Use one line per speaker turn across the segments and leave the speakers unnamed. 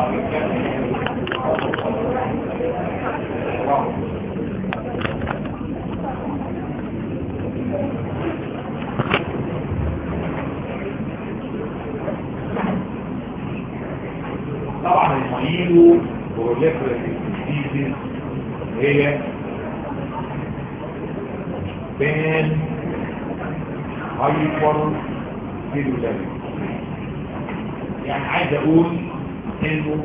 طبعا المايلو proliferative diseases هي بان هايبر سيلولاري يعني عايز اقول انه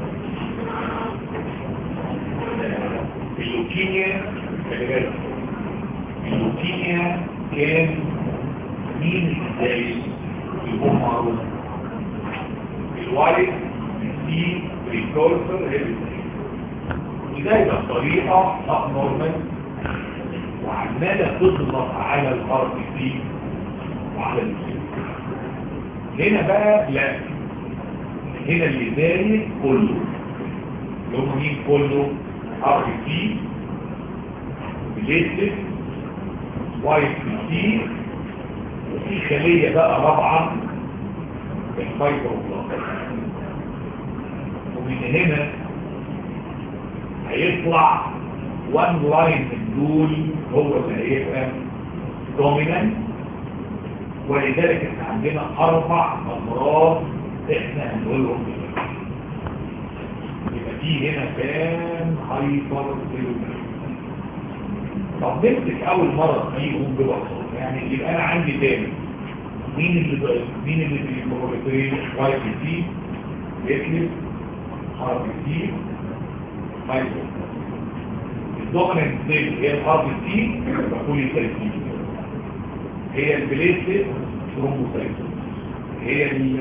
اللوكيميا خلي بالك اللوكيميا كان مين ازاي يكون معروف الوالد دي ريكورسر هيريتري وده يبقى طريقة اب نورمال وعمالة تضغط على الارض دي وعلى الجسم هنا بقى لا هنا اللي زايد كله اللي هم مين كله ار تي بليتلت وايت تي وفي خلية بقى رابعة الفايبروبلاست ومن هنا هيطلع وان لاين من دول هو اللي هيبقى دومينانت ولذلك احنا عندنا اربع امراض احنا هنقولهم دلوقتي يبقى في هنا كام هايبر سيلولار طب نمسك اول مرض فيهم ببساطه يعني يبقى انا عندي تاني مين اللي مين اللي بيبروفيترين واي بي سي بيكلس ار بي سي مايكرو الدوميننت سيل هي الار بي سي بقول تركيب هي البليتلت ثرومبوسايتوز هي ال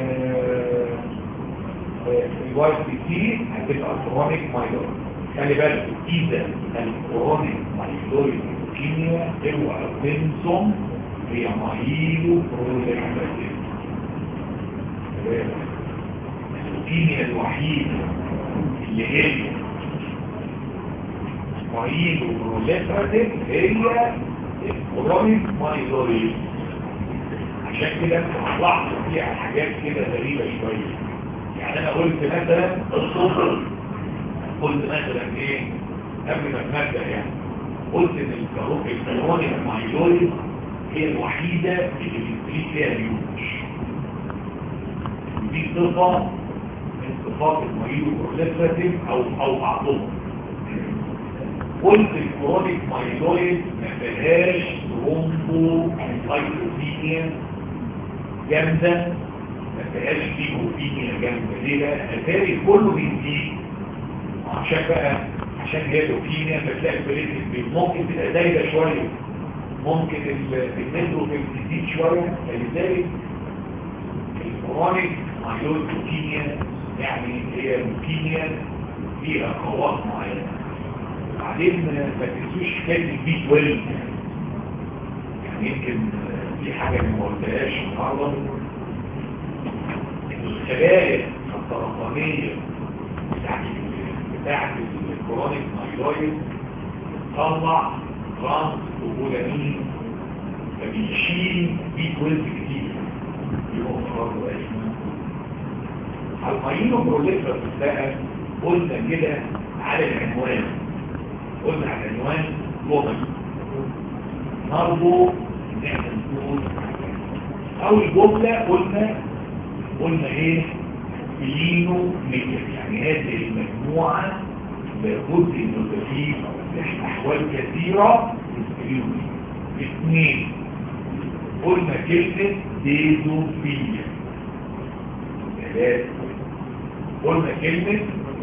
الواي بي سي هتبقى كرونيك مايلور خلي بالك اذا الكرونيك مايلور لوكيميا اوعى تنسم هي مايلو بروليفراتيف اللوكيميا الوحيدة اللي هي مايلو بروليفراتيف هي الكرونيك مايلوريز عشان كده لاحظوا فيها حاجات كده غريبة شوية يعني انا قلت مثلا الصفر قلت مثلا ايه قبل ما اتمدى يعني قلت ان الكرونيك مايلوريز هي الوحيدة اللي بيبتلي فيها اليوش ودي صفة من صفات المريض البروليفراتيف او او بعضهم قلت الكرونيك مايلويد ما فيهاش رومبو سايتوبينيا جامدة ما فيهاش ليكوبينيا جامدة ليه بقى؟ اتاري كله بيزيد عشان بقى عشان هي لوكيميا فتلاقي البريتك ممكن تبقى دايرة شوية ممكن النيتروفيل تزيد شوية فلذلك الكرونيك مايلويد لوكيميا يعني هي لوكيميا فيها خواص معينة بعدين ما تنسوش حكايه البي 12 يعني يمكن في حاجه ما قلتهاش النهارده ان الخلايا السرطانيه بتاعت بتاعت الكرونيك مايلويد تطلع ترانس وبولامين فبيشيل بي 12 كتير يبقى برضه اسمه المايلو بروليفر بقى قلنا كده على العنوان قلنا على العنوان لغوي نرجو ان احنا نقول اول جمله قلنا قلنا ايه بلينو ميكر يعني هذه المجموعه لابد انه تفيه احوال كثيره للبلينو اثنين قلنا كلمه ديزوفيليا ثلاثه قلنا كلمه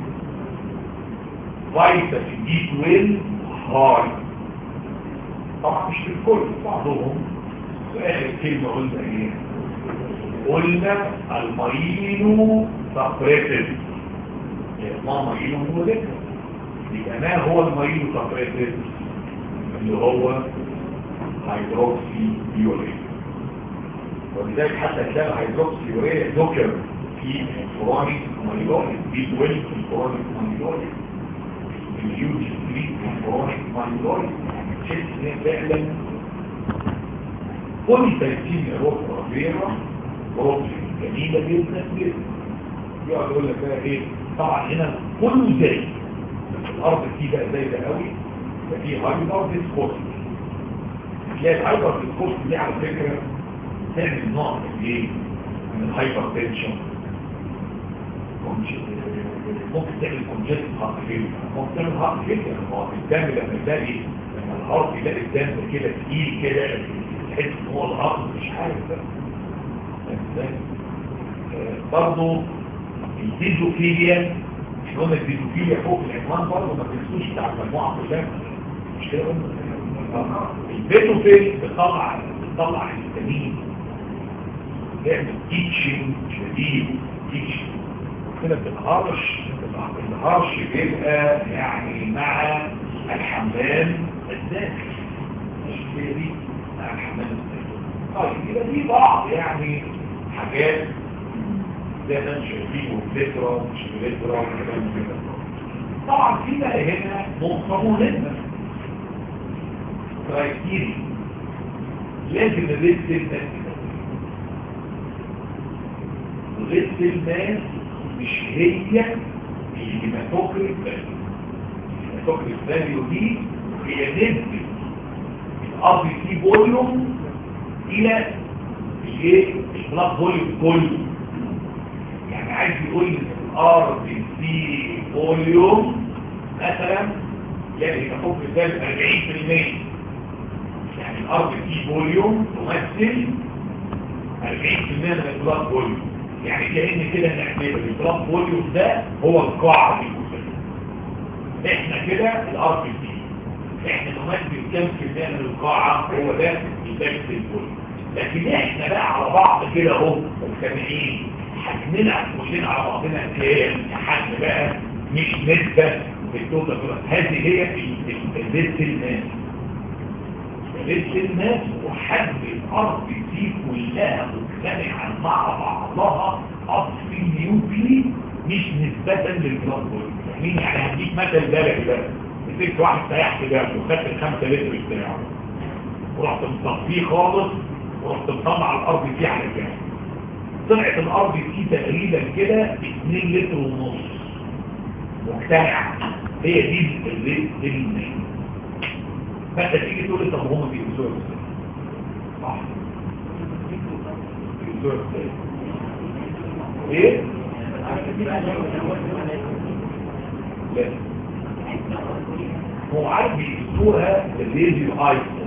فيتامين دي 12 هاي طبعا مش الكل بعضهم واخر كلمه قلنا ايه قلنا المايلو سبريتد ما مايلو مولكر يبقى ما هو المايلو سبريتد اللي هو هيدروكسي يوريا ولذلك حتى تلاقي هيدروكسي يوريا ذكر في الكرونيك مايلوريا دي 12 في الكرونيك مايلوريا اليوج ستريت والكرونيك مايلوريا تحس ان هي فعلا كل ترتيب روح ربيعه روح جميله جدا جدا يقعد يقول لك بقى ايه طبعا هنا كله زي الارض فيه بقى زي ده قوي ففي هايبر ديسكورس تلاقي الهايبر ديسكورس دي على فكره تعمل نوع من ايه من الهايبر تنشن ممكن تعمل كونجست هارت فيلر ممكن تعمل هارت فيلر هو الدم لما يلاقي لما الهارت يلاقي الدم كده تقيل كده تحس ان هو الهارت مش عارف ده برضه الديزوفيليا احنا قلنا الديزوفيليا فوق العنوان برضه ما تنسوش بتاع المجموعه كلها مش كده قلنا البيتوفيل بتطلع بتطلع الهستامين بيعمل تيتشنج شديد تيتشنج كده بتنهارش الهرش بيبقى يعني مع الحمام الداخل مش دي مع الحمام الداخل طيب يبقى دي بعض يعني حاجات زي ما انتم شايفين وبلترا ومش بلترا وكلام كده طبعا في بقى هنا نقطة مهمة كرايتيريا لازم الريست الماس الريست الماس مش هي الهيماتوكريت فاليو الهيماتوكريت فاليو دي هي نسبة الار بي سي فوليوم الى الايه البلاد فوليوم كله يعني عايز يقول لي الار بي سي فوليوم مثلا يعني الهيماتوكريت فاليو 40% يعني الار بي سي فوليوم تمثل 40% من البلاد فوليوم يعني كأن كده نعمل البلاد فوليوم ده هو القاعة في الجسد احنا كده الار بي سي احنا نمثل كام في المية من القاعة هو ده الباكس الفوليوم لكن احنا بقى على بعض كده اهو مجتمعين حجمنا كلنا على بعضنا كام حجم بقى مش نسبة بالتوتال هذه هي الريست الناس ريست الناس وحجم الارض دي كلها مجتمعة مع بعضها اصل نيوكلي مش نسبة للبلاد مين يعني هديك مثل بلدي بقى مسكت واحد سياح كده وخدت الخمسة لتر بتاعه ورحت مصفيه خالص ورحت مطلع الارض دي على الجنب طلعت الارض دي تقريبا كده 2 لتر ونص مجتمعة هي دي الريت المين فانت تيجي تقول لي طب هم بيقولوا ازاي صح بيقولوا ازاي ايه لا هو عارف بيقولوها الراديو ايسو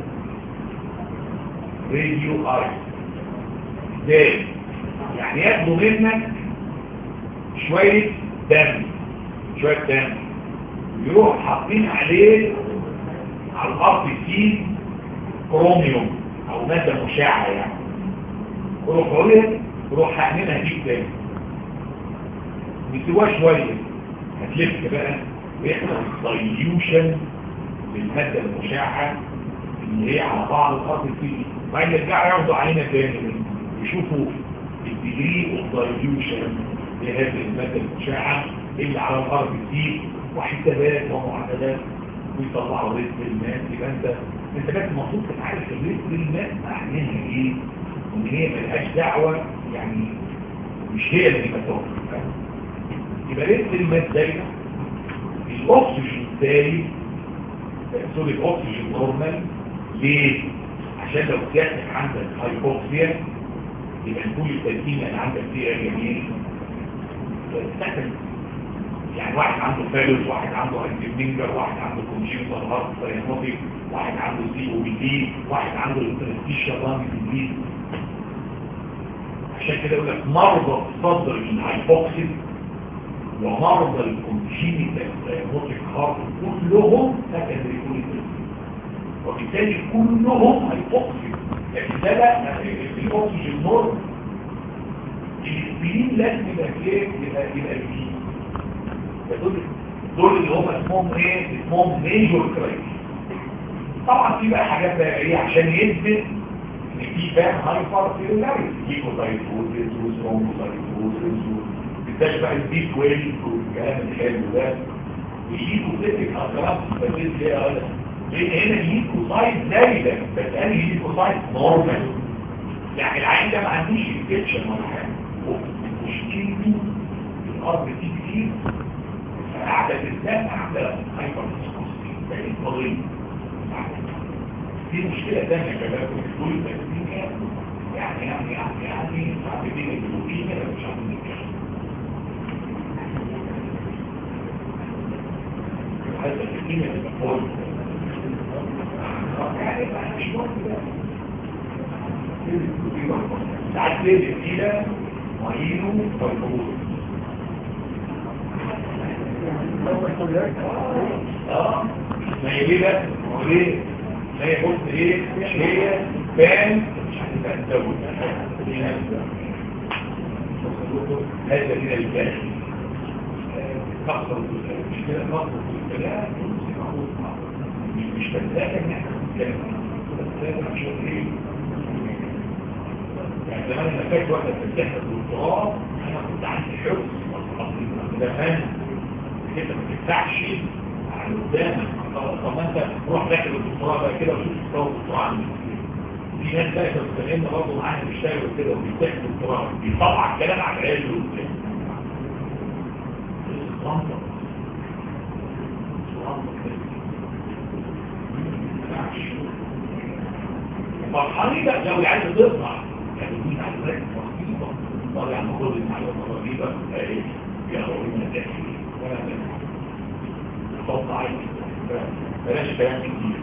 راديو ايسو ازاي يعني ياخدوا منك شوية دم شوية دم يروح حاطين عليه على الارض فيه كروميوم او مادة مشعة يعني يروح قولها يروح حقنينها ديك تاني بيسيبوها شوية هتلف بقى ويحصل دايليوشن للمادة المشعة اللي هي على بعض الارض فيه وبعدين يرجعوا ياخدوا علينا تاني يشوفوا الديجري اوف دايليوشن لهذه المادة المشعة اللي على الارض فيه وحسابات ومعادلات ويطلعوا رزق الماء يبقى انت انت بس المفروض تبقى عارف الرزق الماء معناها ايه وان هي ملهاش دعوه يعني مش هي اللي بتوقف يبقى رزق الماء دايما الاكسجين الثاني سوري الاكسجين نورمال ليه؟ عشان لو كانت عندك هايبوكسيا يبقى نقول التركيبه اللي عندك فيها جميل تستخدم يعني واحد عنده فالوس واحد عنده هايبرمينجر واحد عنده كونجيوتال هارت ساينوتيك واحد عنده سي او بي دي واحد عنده الانترستيشيا لانج ديزيز عشان كده يقول لك مرضى الصدر الهايبوكسيد ومرضى الكونجينيتال ساينوتيك هارت كلهم سكندري كوليتس وبالتالي كلهم هايبوكسيد لكن ده لا الاكسجين نور الاسبرين لازم يبقى ايه يبقى يبقى فيه دول دول اللي هم اسمهم ايه اسمهم ميجور كرايس طبعا في بقى حاجات بقى ايه عشان يثبت ان في بقى هايبر سيلولاريس ليكوتايفوزيس وثرومبوسايتوزيس بالذات بقى البي 12 والكلام الحلو ده والليكوسيتيك اثرات بس ايه لان هنا الليكوسايت زايده بس انا الليكوسايت نورمال يعني العين ده ما عندوش انفكشن ولا حاجه مشكلته الارض تيجي كتير قاعدة الإنسان قاعدة هايبر ده قضية في مشكلة تانية كمان في كل التكتيكة يعني يعني يعني يعني صعبين البلوكين مش عارفين نتكلم هذا التكتيكة اللي بقول يعني مش مهم ساعات ليه الكيلة معينه والقبول اه ما هي ليه بقى هو ليه ما هي بص ايه هي فان مش هتبقى تزود هذا من الفان تقصر مش كده تقصر في الكلام مش بتلاقي ان احنا بنتكلم بس مش ايه يعني زمان انا فاكر واحده بتمتحن الدكتوراه انا كنت عندي حفظ ده فاهم انت ما تدفعش على قدامك طب ما انت روح داخل الدكتوراه بقى كده وشوف مستوى الدكتوراه عامل في ناس بقى كانوا بتتكلمنا برضه معانا بيشتغلوا كده وبيمتحنوا الدكتوراه بيطلع الكلام على العيال اللي قدام فرحاني بقى لو عايز تطلع يعني دي معلومات بسيطة طالع المفروض المعلومات الرهيبة ايه ياخدوا من التأكيد ولا صوت عالي بلاش كلام كتير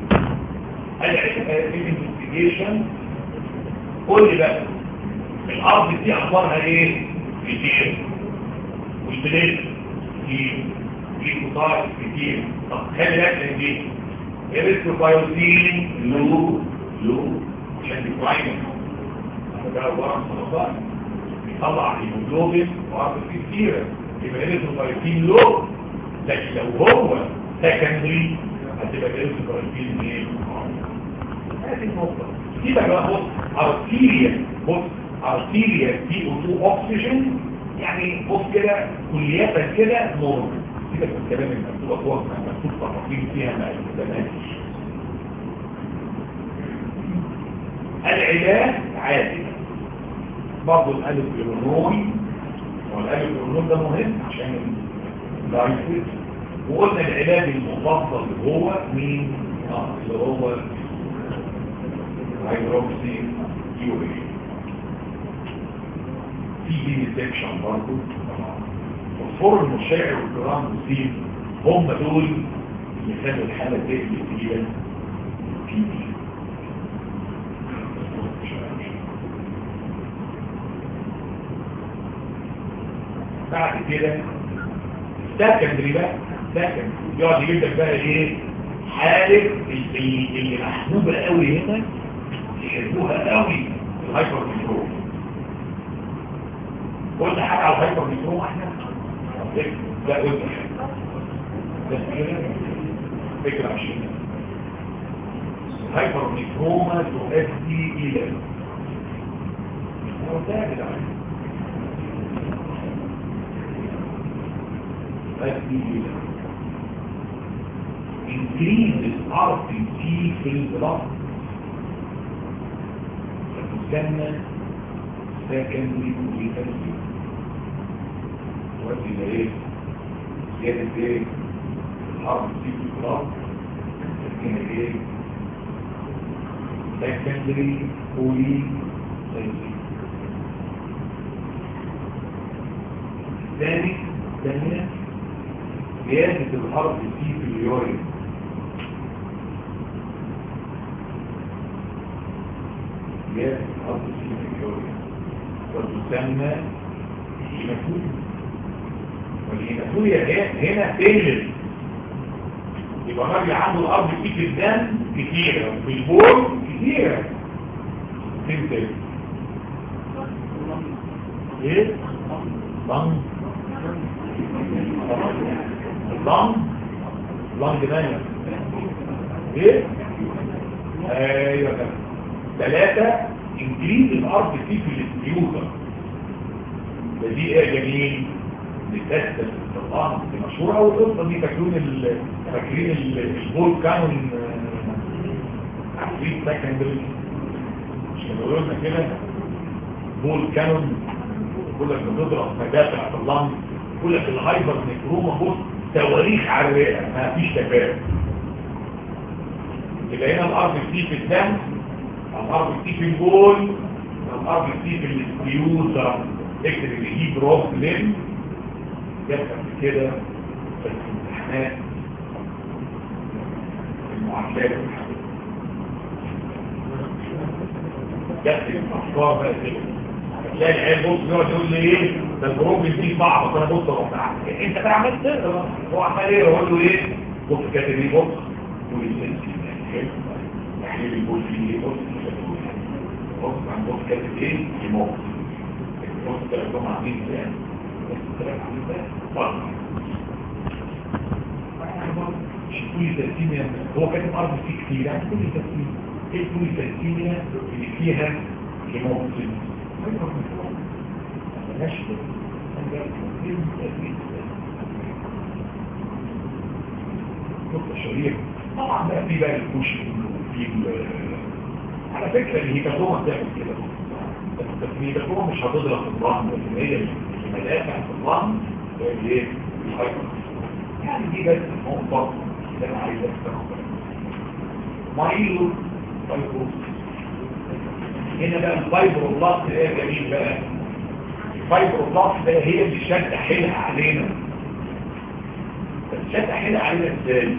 الانفستيجيشن قول لي بقى الارض دي اخبارها ايه كتير والبلاد كتير ليكوسايت كتير طب خلي بالك من دي الريتروبايوتين لو لو عشان البرايمر ده ورم سرطان بيطلع هيموجلوبين وعرض كتيرة يبقى الريتروبايوتين لو لكن لو هو سكندري هتبقى الريتروبايوتين ايه هذه النقطة دي بقى بص ارتيريا بص ارتيريا دي او اوكسجين يعني بص كده كليات كده نور كده في الكلام المكتوب اطول مكتوب تفاصيل فيها ما يتبناش العلاج عادي برضه الالف الهرموني والالف الهرمون ده مهم عشان اللايفز وقلنا العلاج المفضل هو مين اه اللي هو هيدروكسي يوري في دي ديتكشن برضه الفور المشاعر والجرام والسيل هم دول اللي خلوا الحالة تقلب تقيلة في دي بعد كده سكندري بقى سكندري يقعد يجيب لك بقى ايه حالة اللي, اللي محبوبة قوي هنا يحبوها قوي الهايبر ميكروب قلنا حاجة على الهايبر ميكروب احنا لا قلنا بس كده فكرة عشان الهايبر ميكروما تؤدي الى هو ده كده تؤدي الى increase الRPT في البلاد فتسمى secondary pregnancy تؤدي الى ايه؟ زيادة ايه؟ الRPT في البلاد تسمى ايه؟ secondary polycythemia الثاني الثانية زيادة الحرف سي في اليورين زيادة الحرف سي في اليورين وتسمى هيماتوريا والهيماتوريا هنا فيلر يبقى الراجل عنده الارض سي في الدم كتيرة وفي البول كتيرة فين تاني ايه؟ ضم اللنج اللنج دايما ايه ايوه كده ثلاثة انجليز الارض فيه في الاسبيوتر ده دي ايه يا جميل لتستس الطبعا دي مشهورة والقصة دي فاكرين فاكرين البول كانون عفريت سكندري مش كانوا لنا كده بول كانون كل ما بتضرب مدافع في اللنج يقول لك الهايبر نكروما بص تواريخ على الرئه ما فيش تفاهم يبقى هنا الارض بتي في الدم الارض بتي في البول الارض بتي في السبيوزر اكتب اللي هي دروب لين يفهم كده في الامتحانات المعادلات يكتب افكار بقى كده تلاقي العيال بص يقعد يقول لي ايه ده البروب دي صعبه فانا بص اهو انت بقى عملت تقرا هو عمال ايه اقول له ايه بص كاتب ايه بص يقول لي تحليل البول فيه ايه بص بص عن بص كاتب ايه يموت بص كاتب عاملين ازاي بص كاتب عاملين ازاي بص كل ترسيمة هو كاتب أرض فيه كتير يعني كل ترسيمة ايه كل ترسيمة اللي فيها هيموجلوبين ما يفرق من فوق ملهاش نقطة شريرة طبعا بقى في بقى الكوشن وفي على فكرة الهيباتوما بتعمل كده بس الهيباتوما مش هتضرب في الرهن لكن هي المدافع في الرهن هي ايه؟ يعني دي بس النقطة اللي انا عايز استخدمها مايلو فايبروس هنا بقى الفايبروبلاست ايه جميل بقى الفايبروبلاست ده هي اللي شد حيلها علينا شد حيلها علينا ازاي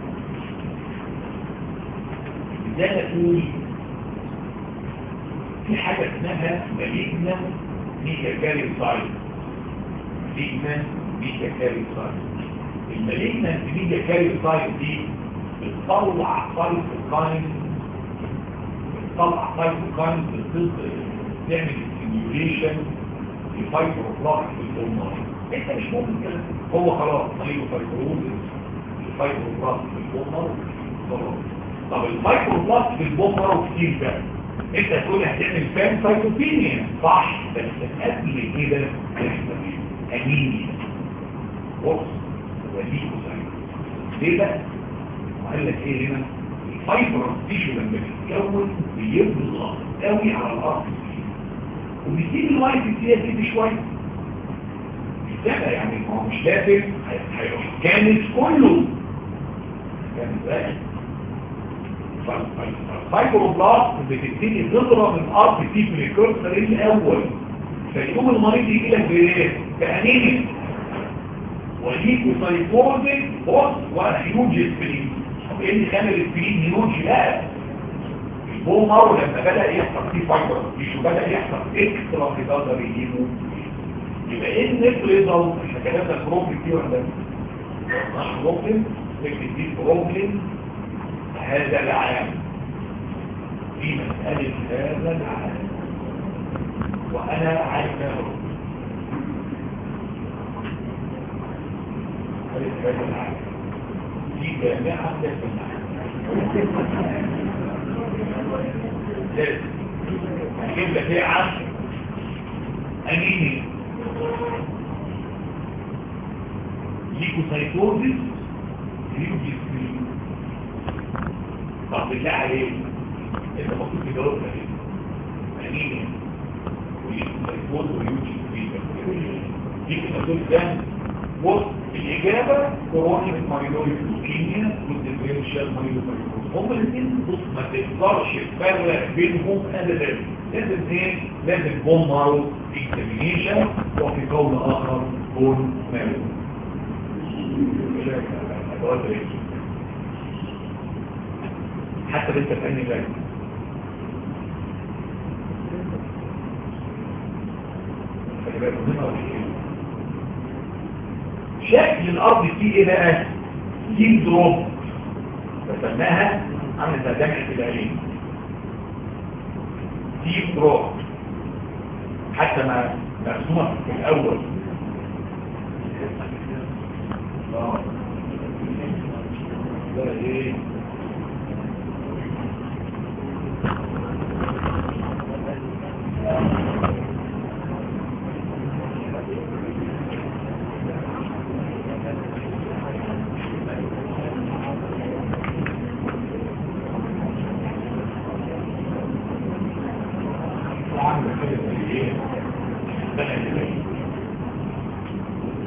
ازاي تقول في حاجة اسمها ماليجنا ميكا كاري سايد ماليجنا ميكا كاري سايد الماليجنا ميكا كاري سايد دي بتطلع سايتوكاين بتطلع سايتوكاين بتضغط تعمل ستيميوليشن لفايبروبلاست في البلمار انت مش ممكن كده هو خلاص ماليو فايبروزس الفايبروبلاست في البلمار خلاص طب الفايبروبلاست في البلمار كتير بقى انت تقول هتعمل فان سايتوبينيا صح بس قبل كده يحصل انيميا بص وليكوسايت ليه بقى وقال لك ايه هنا الفايبر تيشو لما بيتكون بيضغط قوي على الارض وبيسيب الوايت فيها كده شويه ده يعني هو مش لازم هيروح كامل كله كان ازاي فالفايبروبلاست بتبتدي تضرب الارض في بريكورسر الاول فيقوم المريض يجي لك بايه؟ بانيميا وليكوسايكوزيك بص وهيوج سبرين طب ايه اللي خلى السبرين هيوج لا البومر لما بدا يحصل فيه فايبر مش بدا يحصل اكسترا في قدر يجيبه يبقى ايه النت ريزلت احنا كتبنا بروبلم دي ولا مش بروبلم نكتب دي بروبلم هذا العام في مسألة هذا العام وأنا عارف في جامعة لازم هجيب لك ايه عشر انيمي ليكوسايتوزيس ليوجيسمين طب بالله عليك انت المفروض تجاوب كده انيمي وليكوسايتوز وليوجيسمين ليكوسايتوز ده بص الإجابة كورونيك مايلويد لوكيميا والديفرنشال مايلويد هما الاثنين بص ما تقدرش تفرق بينهم ابدا لازم ايه لازم بون مارو اكزامينيشن وفي قول اخر بون مارو حتى انت فاني جاي خلي بالك مهمه شكل الارض فيه ايه بقى تيم دروب بسماها عامل زي جامعه العليم تيم دروب حتى ما مرسومه في الاول ده ايه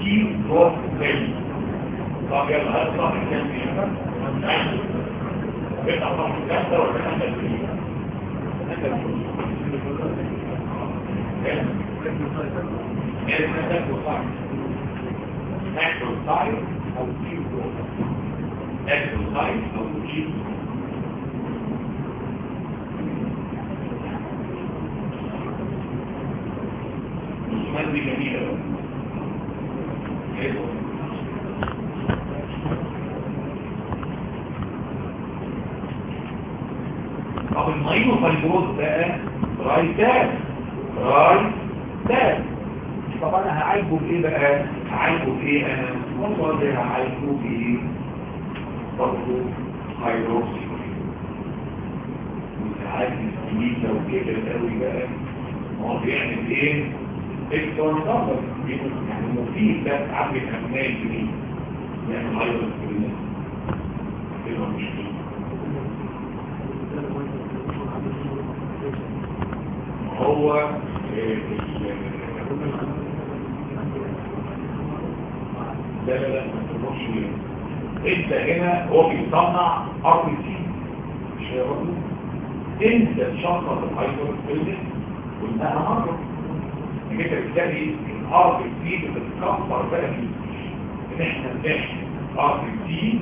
كي دروب فيل طب يلا هل صح كام بيبقى صح كام ولا كام exercise او keep exercise او keep رسومات دي جميلة حلوة طب الماينو فايبروز بقى رايتات رايتات طب انا هعالجه بايه بقى هعالجه بايه انا والله هعالجه بايه برضه هيدروكسي وساعات الجديد لو كبر قوي بقى هو بيعمل ايه اكتر نظر يعني مفيد بس عبد الابناء الجديد يعمل هيدروكسي كده مش هو لا لا لا ما تروحش انت هنا هو بيصنع ار بي سي مش هيقول انت تشخص الهايبر ستيلس وانها مره انك انت بتلاقي الار بي سي بتتكسر بقى ان احنا بنحكي ار بي سي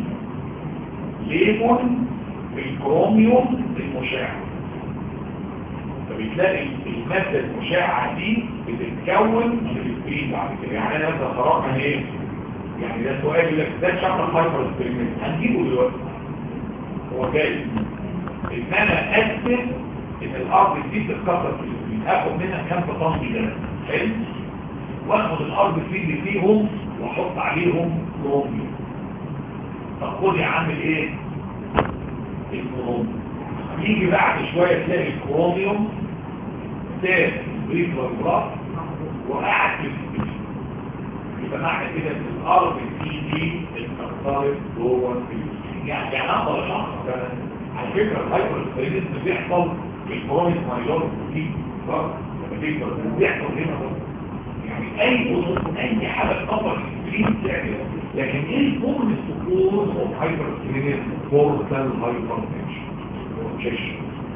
ليمون بالكروميوم المشع فبتلاقي المادة المشعة دي بتتكون في السكرين بعد كده يعني انا مثلا خرجنا ايه يعني ده سؤال يقول لك ده شعر الهايبر اكسبيرمنت هنجيبه دلوقتي هو جاي ان انا اثبت ان الارض دي بتتكسر في السكرين اخد منها كام طن ده حلو واخد الارض دي اللي فيهم واحط عليهم كروميوم طب خد يا عم الايه الكروميوم يجي بعد شويه تلاقي الكروميوم تاني بريد والبراس وقعد في السبيل يبقى معنى كده ان الارض دي دي اتكسرت جوه السبيل يعني يعني اقدر اشخص على فكره الهايبر ستيريزم بيحصل في الكرونيك مايلور دي صح لما تكبر بيحصل هنا برضه يعني اي اي حاجه تكبر السبيل تعمل لكن ايه الفورم السكون اوف هايبر ستيريزم فورتال هايبر تنشن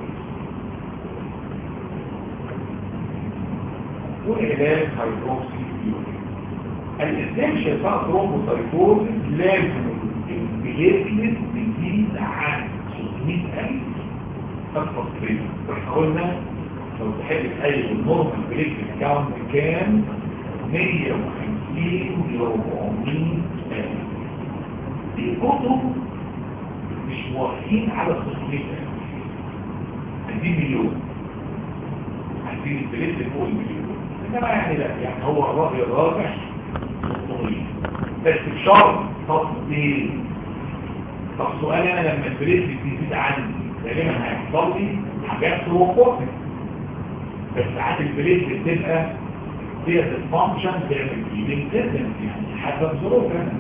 وعلاج هيدروكسي الاسنشال بتاع ثرومبوسايتوز لازم البليتلت تزيد عن 600000 فاسفوسفيت احنا قلنا لو تحب تقلل النورمال بليتلت كاونت كام 150 ل 400000 دي كتب مش موافقين على 600000 عايزين مليون عايزين البليتلت فوق المليون انما يعني لا يعني هو الرأي الراجح طويل بس بشرط تفصيل طب سؤال انا لما البريد بتزيد عندي غالبا هيحصل لي حاجات توقفت بس ساعات البريد بتبقى فيها الفانكشن تعمل فيلينج تندنس يعني حسب ظروف انا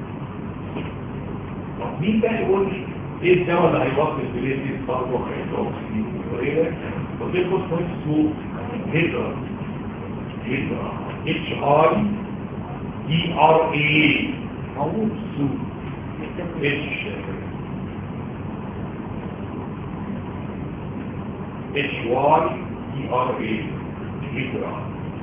طب مين بقى يقول لي ايه الدواء اللي هيوصل البريد دي برضه هيدروكسي وغيره قلت لكم اسمه هيدرا هيدرا اتش اي دي ار اي موجود السوق اتش اتش واي دي ار اي هيدرا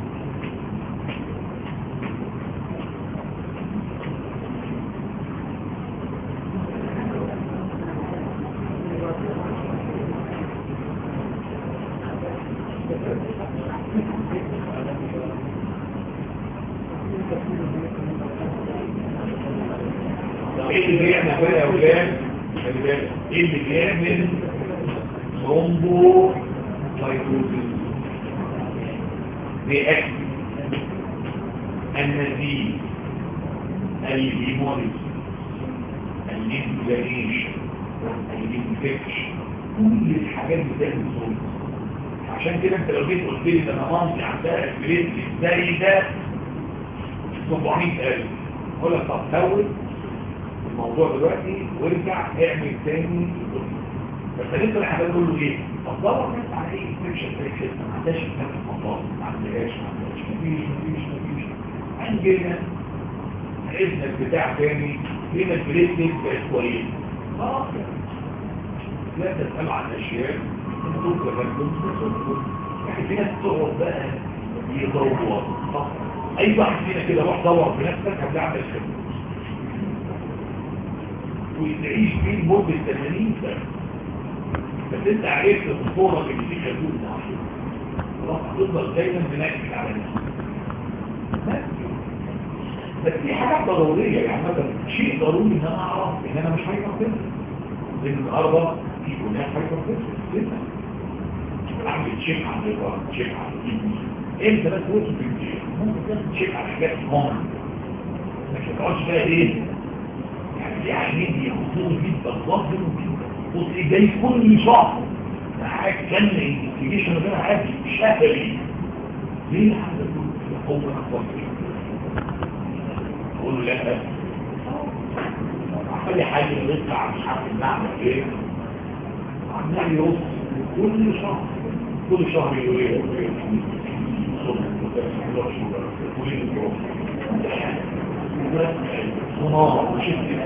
ايه اللي بيعمل بقى يا اولاد خلي بالك ايه اللي بيعمل ثرومبو لايكوزيس رياكتيف النزيف الهيموليز الانفلاميشن الانفكشن كل الحاجات دي بتعمل ثرومبو عشان كده انت لو جيت قلت لي ده انا مامتي عندها البريد ازاي ده 700000 اقول لك طب حاول الموضوع دلوقتي وارجع اعمل تاني بس انت الحاجات تقول له ايه طب دور انت على ايه انفكشن زي كده ما عندهاش انفكشن مطاط ما عندهاش ما عندهاش مفيش مفيش مفيش عندنا اذنك بتاع تاني هنا البليتلت بقت كويس خلاص لا تسأل عن اشياء تطلق لكم يعني في ناس تقعد بقى يدور اي واحد فينا كده روح دور بنفسك هتلاقي عندك خبره وتعيش فيه لمده 80 سنه بس انت عرفت الصوره اللي فيك هتقول خلاص هتفضل دايما بناكد على نفسك بس دي حاجات ضروريه يعني مثلا شيء ضروري ان انا اعرف ان انا مش هيفرق لان النهارده في هناك هيفرق لسه اعمل تشيك على الليفر تشيك على الكيدني انت بس وصل في الجيش ممكن تعمل تشيك على حاجات كومن لكن ما تقعدش بقى ايه يعني دي عينين دي خصوصي جدا ظاهر جدا بص ايه جاي كل شهر معاك كان انفستيجيشن غير عادي شهري ليه هذا هو اكبر اقول له لا خلي حاجه يطلع مش عارف نعمل ايه عمال يرص كل شهر كل شهر يقول ايه صناعة وشفت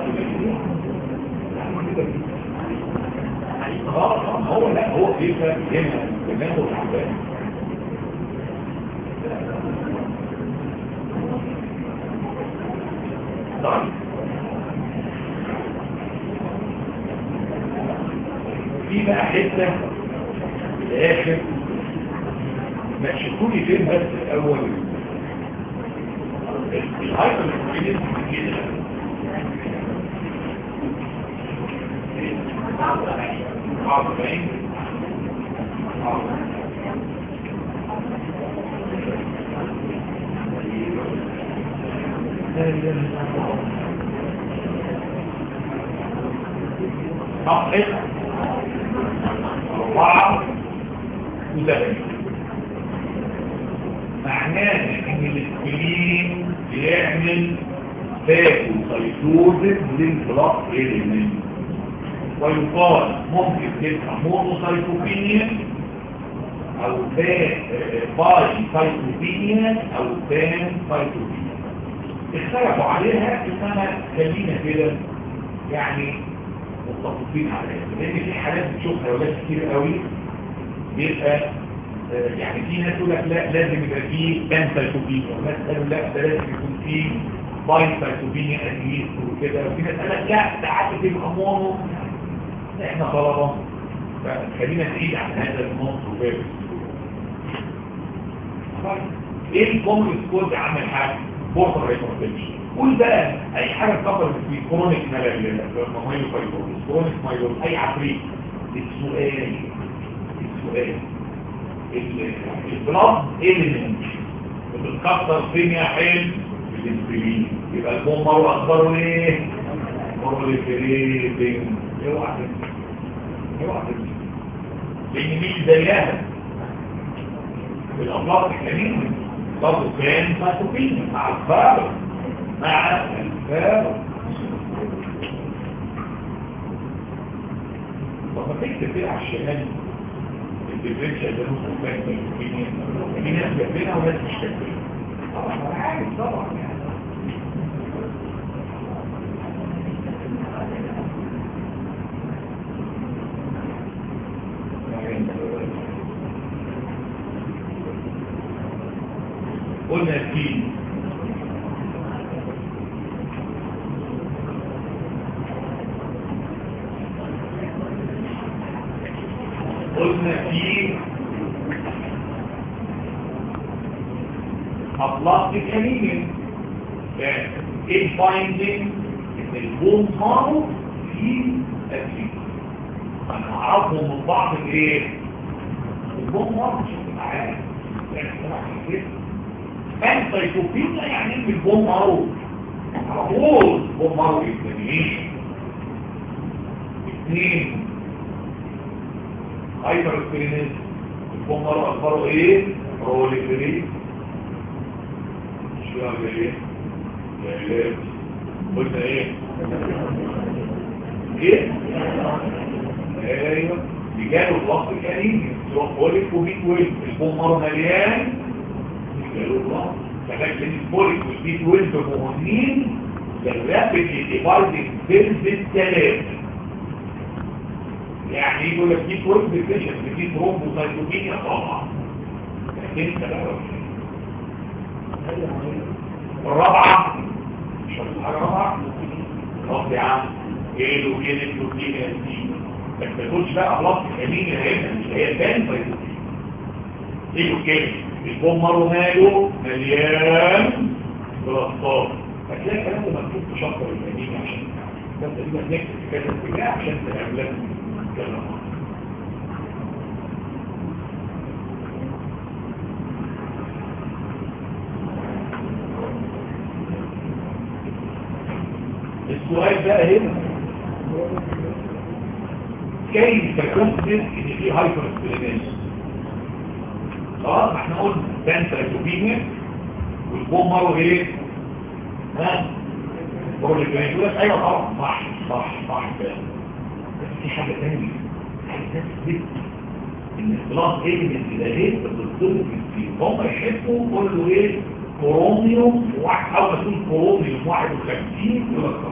هو لا هو كيف هنا بناخد عباد طيب في بقى حته في الاخر ما تشوفوني فين بس الاول الهايبر الكوميديان كده عارفين صحيح أربعة وثلاثة معناه ان الاسبرين بيعمل فاكو سيتوزن للبلاط إليمنت ويقال ممكن تبقى مونوسايتوبينيا او باي سايتوبينيا او بان سايتوبينيا اختلفوا عليها انما خلينا كده يعني متفقين عليها لان في حالات بتشوفها ولاد كتير قوي بيبقى يعني في ناس يقول لك لا لازم يبقى فيه بان سايتوبينيا وناس قالوا لا ده لازم يكون فيه باي سايتوبينيا اديس وكده وفي ناس قال لك لا ساعات بتبقى مونو احنا طلبة فخلينا نعيد عن هذا النص وباب ايه الكومن سكوز عمل حاجة بورتر هايبرتنشن قول بقى اي حاجة تفضل في كرونيك ملل مايلو فايبروز كرونيك مايلو اي عفريت السؤال السؤال البلاد اليمنت بتتكسر فين يا حلم الانسولين يبقى البومبر اخباره ايه بروليفريتنج اوعى اوعى لان مش زيها الامراض الكريمه برضه كان فاتوبين مع الفارق مع الفارق لما تكتب كده على الشمال الديفرنشال ده نص فاهم في ناس كاتبينها وناس مش كاتبينها طبعا انا عارف طبعا يعني قلنا في قلنا في أطلاق الكلمة ايه الفايندنج ان البوم مارو في أكيد انا اعرفهم من بعض الايه البوم مارو مش معايا يعني كده كان سيتوبينيا يعني ايه البوم مارو على طول بوم مارو اكزامينيشن اثنين هايبر سكرينيز البوم مارو اخباره ايه روليفري شو عامل ايه ايه قلنا ايه ايه ايوه بيجاله الضغط الكريم سواء بوليك وبيت ويل البوم مارو مليان فلكن البوليك والبيت ويلد مهمين الرابيدلي ديفايدنج سيلز بالثلاثه يعني يقول لك دي كورس ديفيشن دي ترومبوسايتوبينيا طبعا لكن انت لا الرابعه مش حاجه رابعه رب يا عم ايه له كده بروتين دي ما تاكلش بقى خلاص الامين هنا مش هي البان ايه له كده البومر وماله مليان بلاستات هتلاقي كلام مكتوب في شطر الامين عشان بس دي نكتب كده كده عشان تعمل كلام السؤال بقى هنا كيف تكون ان في هايبر سبلينيشن خلاص احنا قلنا بانتراكوبينيا والبومر وايه ها بقول لك ايه يقول لك ايوه طبعا صح صح صح بس في حاجه ثانيه عايز تثبت ان خلاص ايه من الالهات بتضرب في هم يحبوا يقول له ايه كروميوم واحد او تقول كروميوم 51 يقول لك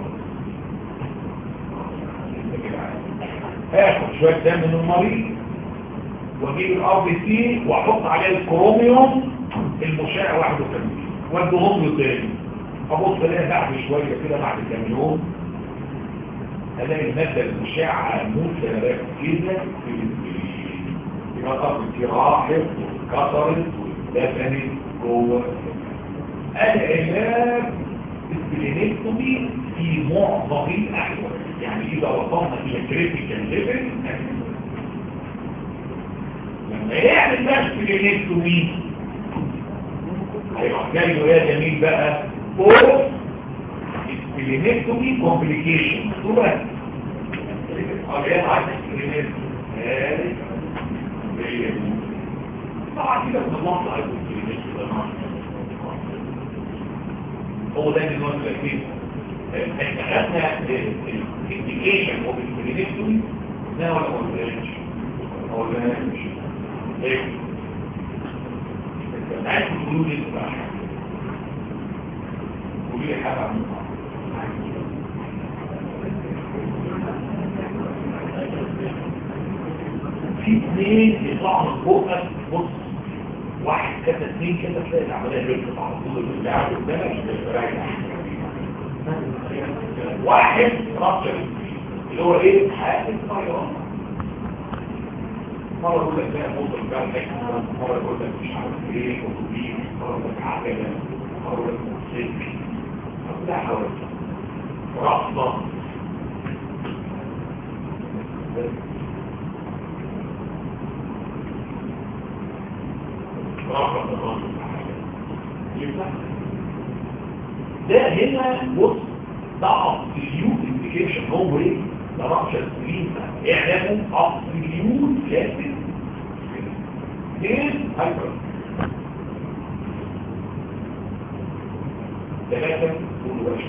هاخد شويه دم من المريض واجيب الار بي سي واحط عليه الكروميوم المشع 81 واديهم له تاني ابص الاقي بعد شويه كده بعد كام يوم الاقي الماده المشعه مسلمه كده في قطر في راحت واتكسرت ودفنت جوه العلاج السبلينكتومي في معظم الاحوال يعني اذا وصلنا الى كريتيكال ليفل لما يعمل بقى سبلينكتومي هيروح جاي له يا جميل بقى فوق سبلينكتومي كومبليكيشن صورة قريات عايزة سبلينكتومي طبعا كده من الله عايزة سبلينكتومي هو ده اللي نقول لك احنا خدنا الانديكيشن اوف الكلينيكتومي ده ولا ما قلناش ما قلناش ايه انت عايز تقول لي الصراحه قولي لي حاجه عن في اثنين يطلعوا من بقك بص واحد كده اثنين كده تلاقي العمليه بيرفض على طول اللاعب قدامك مش رايح واحد رابطه اللي هو ايه حياه الطيران مرة يقول لك بقى موضوع بقى مرة يقول لك مش عارف ايه وتوبيس مرة يقول لك عجلة مرة يقول لك موسيقى لا حول رابطة رابطة ده هنا بص ضعف اليوت انديكيشن هو ايه ده رابشة سليم اعلامه ابسوليوت لازم اثنين هايبر ثلاثة كل وش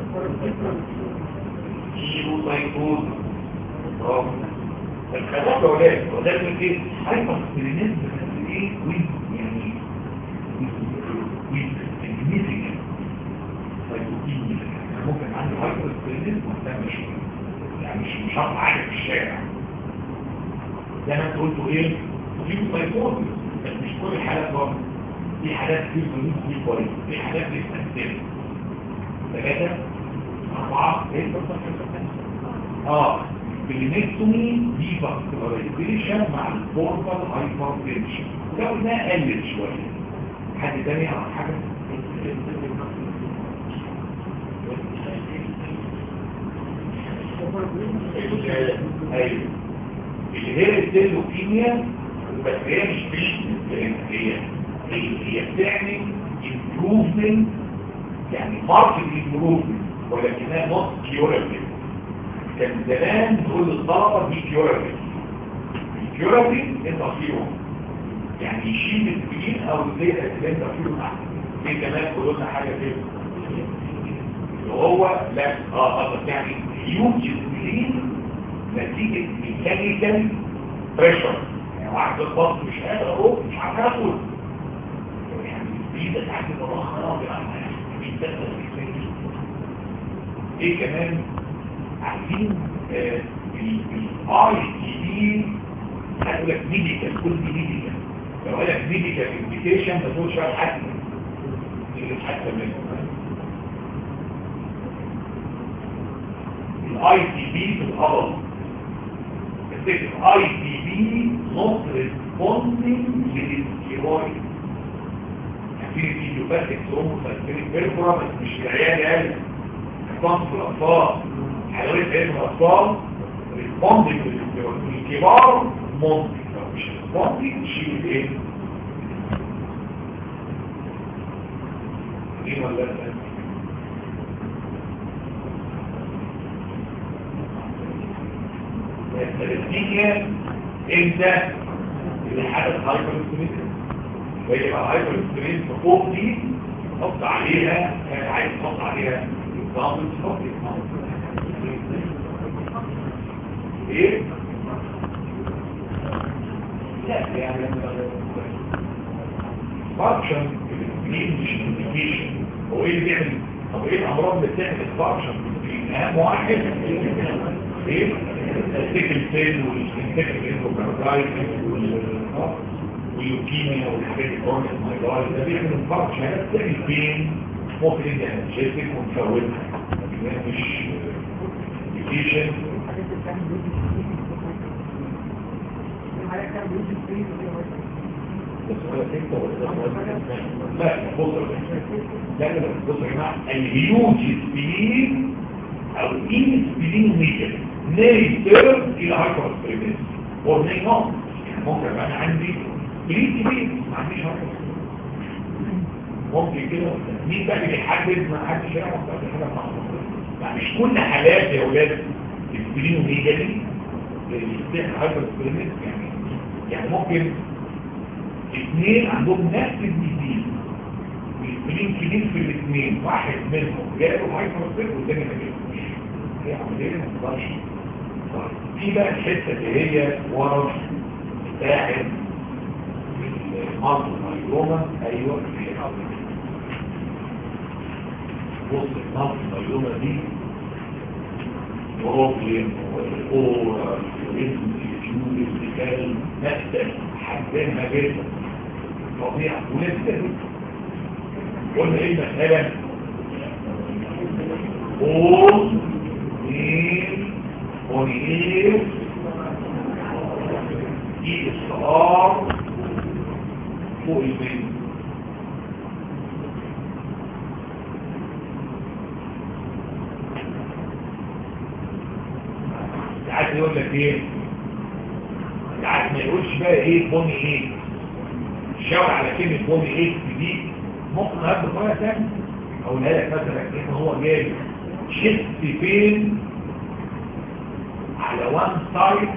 كيلو سايكوز برافو الخلاف يا ولاد ولكن ايه هايبر سلينيز بس ايه ويز يعني ويز significant سايكوبينيا ممكن عنده هايبر سلينيز وده مش يعني مش مش هطلع عارف في الشارع زي ما انت قلتوا ايه في سايكوز بس مش كل الحالات برضه في حالات في بنوك دي كويس في حالات بتستخدم ثلاثة أربعة ايه اه بالنكتومي دي فاسكولاريزيشن مع الفورمال هايبرتنشن ده قلنا قلت شوية حد تاني يعرف حاجة ايوه اللي هي السيلوكيميا بس هي مش تريتمنت هي هي هي بتعمل improvement يعني ماركت improvement ولكنها نوت كيورابل كان زمان نقول للطلبه دي كيورابل الكيورابل انت فيهم يعني يشيل السبيل او الزيت اللي انت فيهم احسن في كمان قولوا لنا حاجه كده وهو لا اه قصدك يعني هيوج سبيل نتيجه ميكانيكال بريشر يعني واحد بالبطن مش قادر اروح مش عارف اكل يعني السبيل ده تحت المضخه مش تقدر ايه كمان عارفين الاي تي بي هقول لك ميديكال كل دي ميديكال لو قال لك ميديكال انفيتيشن ما تقولش بقى حتى اللي حتى منه الاي تي بي في العضل الاي تي بي نوت ريسبوندينج للستيرويد في فيديوباتيك ثرومبوسايتين بيرفورا بس مش العيال قال كان في الاطفال حيوانات علم الاطفال ريسبوندينج للستيرويد الكبار ممكن لو مش ريسبوندينج تشيل ايه؟ دي ولا لا؟ الثلاثينية امتى اللي حدث هايبر انسولين ويبقى هايبر انسولين فوق دي تحط عليها كان عايز تحط عليها نظام تحط ايه لا يعني فانكشن مش انديكيشن هو ايه اللي بيعمل طب ايه الامراض اللي بتعمل الفانكشن اهم واحد ايه السيكل سيل والانتكل انفوكاردايتس واللوكيميا والحاجات الكورنيك مايلويد ده بيعمل فرق حاجات تعمل بين ممكن انت انرجيتك ونفوتها مش اديوكيشن لا بص لا لا بص يا جماعه الهيوج سبيد او اين سبيدين ميجر نيتر الى هايبر سبيدين اور ني نوت ممكن انا عندي بريد كبير ما عنديش هايبر ممكن كده مين بقى اللي بيحدد ما حدش يعرف بقى حاجه معروفه مش كل حالات يا اولاد السبيدين ميجر دي هايبر سبيدين يعني يعني ممكن اثنين عندهم نفس الديزيز والسبيلين كبير في الاثنين واحد منهم جاله هايبر سبيد والثاني ما جالوش هي عمليه ما تقدرش في بقى الحته اللي هي ورا بتاعت المالتو مايلوما ايوه بص المالتو مايلوما دي بروبلم والاورا والانسيتيوت الارتكال نفسك حبينها جدا فظيعة ولسه قلنا ايه المسألة قول ايه قول ايه ايه الصغار فوق البيت عايز يقول لك ايه عايز ما يقولش بقى ايه بني ايه شاور على كلمة بني ايه دي ممكن نهب بطريقة ثانية اقولها لك مثلا ان هو جاي شيست فين على وان سايد